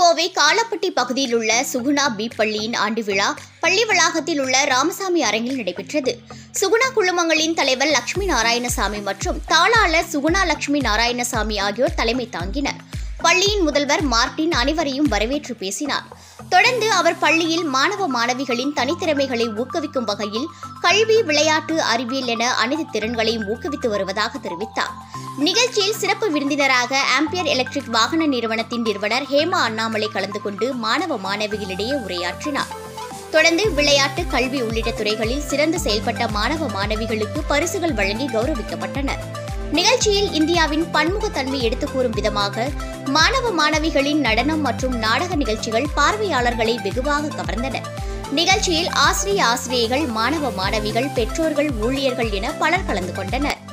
கோவை காலப்பட்டி பகுதியில் உள்ள சுகுணா பி பள்ளியின் ஆண்டு விழா பள்ளி வளாகத்தில் உள்ள ராமசாமி அரங்கில் நடைபெற்றது சுகுணா குழுமங்களின் தலைவர் லட்சுமி நாராயணசாமி மற்றும் தாளாளர் சுகுணா லட்சுமி நாராயணசாமி ஆகியோர் தலைமை தாங்கினர் பள்ளியின் முதல்வர் மார்டின் அனைவரையும் வரவேற்று பேசினார் தொடர்ந்து அவர் பள்ளியில் மாணவ மாணவிகளின் தனித்திறமைகளை ஊக்குவிக்கும் வகையில் கல்வி விளையாட்டு அறிவியல் என அனைத்து திறன்களையும் ஊக்குவித்து வருவதாக தெரிவித்தார் நிகழ்ச்சியில் சிறப்பு விருந்தினராக ஆம்பியர் எலக்ட்ரிக் வாகன நிறுவனத்தின் நிறுவனர் ஹேமா அண்ணாமலை கலந்து கொண்டு மாணவ மாணவிகளிடையே உரையாற்றினார் தொடர்ந்து விளையாட்டு கல்வி உள்ளிட்ட துறைகளில் சிறந்து செயல்பட்ட மாணவ மாணவிகளுக்கு பரிசுகள் வழங்கி கௌரவிக்கப்பட்டனர் நிகழ்ச்சியில் இந்தியாவின் பன்முகத்தன்மை எடுத்துக் கூறும் விதமாக மாணவ மாணவிகளின் நடனம் மற்றும் நாடக நிகழ்ச்சிகள் பார்வையாளர்களை வெகுவாக கவர்ந்தன நிகழ்ச்சியில் ஆசிரிய ஆசிரியைகள் மாணவ மாணவிகள் பெற்றோர்கள் ஊழியர்கள் என பலர் கலந்து கொண்டனர்